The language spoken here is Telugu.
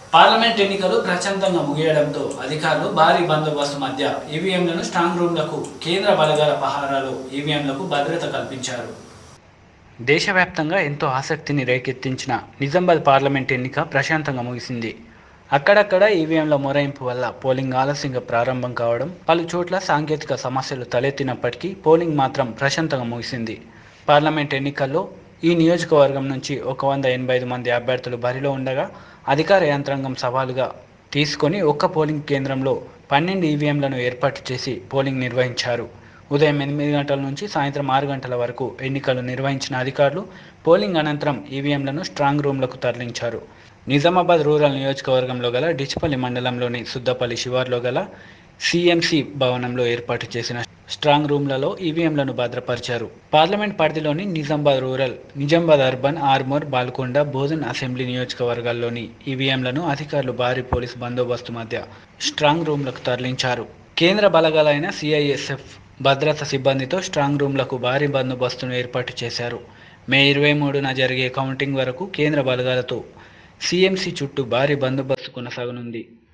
పార్లమెంట్ ఎన్నికలు ప్రశాంతంగా ముగియడంతో అధికారులు భారీ బందోబస్తు మధ్య ఈవీఎంలను స్ట్రాంగ్ రూమ్లకు కేంద్ర బలగాల పహారాలు ఈవీఎంలకు భద్రత కల్పించారు దేశవ్యాప్తంగా ఎంతో ఆసక్తిని రేకెత్తించిన నిజామాబాద్ పార్లమెంట్ ఎన్నిక ప్రశాంతంగా ముగిసింది అక్కడక్కడ ఈవీఎంల మొరాయింపు వల్ల పోలింగ్ ఆలస్యంగా ప్రారంభం కావడం పలు చోట్ల సాంకేతిక సమస్యలు తలెత్తినప్పటికీ పోలింగ్ మాత్రం ప్రశాంతంగా ముగిసింది పార్లమెంట్ ఎన్నికల్లో ఈ నియోజకవర్గం నుంచి ఒక వంద ఎనభై ఐదు మంది అభ్యర్థులు బరిలో ఉండగా అధికార యంత్రాంగం సవాలుగా తీసుకొని ఒక్క పోలింగ్ కేంద్రంలో పన్నెండు ఈవీఎంలను ఏర్పాటు చేసి పోలింగ్ నిర్వహించారు ఉదయం ఎనిమిది గంటల నుంచి సాయంత్రం ఆరు గంటల వరకు ఎన్నికలు నిర్వహించిన అధికారులు పోలింగ్ అనంతరం ఈవీఎంలను స్ట్రాంగ్ రూమ్లకు తరలించారు నిజామాబాద్ రూరల్ నియోజకవర్గంలో గల డిచ్పల్లి మండలంలోని సుద్దపల్లి శివార్లో గల సిఎంసి భవనంలో ఏర్పాటు చేసిన స్ట్రాంగ్ రూమ్లలో ఈవీఎంలను భద్రపరిచారు పార్లమెంట్ పరిధిలోని Nizamabad rural Nizamabad urban Armoor Balkonda Bodhan assembly నియోజకవర్గాల్లోని ఈవీఎంలను అధికారులు భారీ పోలీసు బందోబస్తు మధ్య స్ట్రాంగ్ రూమ్లకు తరలించారు కేంద్ర బలగాలైన సిఐఎస్ఎఫ్ భద్రతా సిబ్బందితో స్ట్రాంగ్ రూమ్లకు భారీ బందోబస్తును ఏర్పాటు చేశారు మే ఇరవై మూడున జరిగే కౌంటింగ్ వరకు కేంద్ర బలగాలతో సిఎంసి చుట్టూ భారీ బందోబస్తు కొనసాగనుంది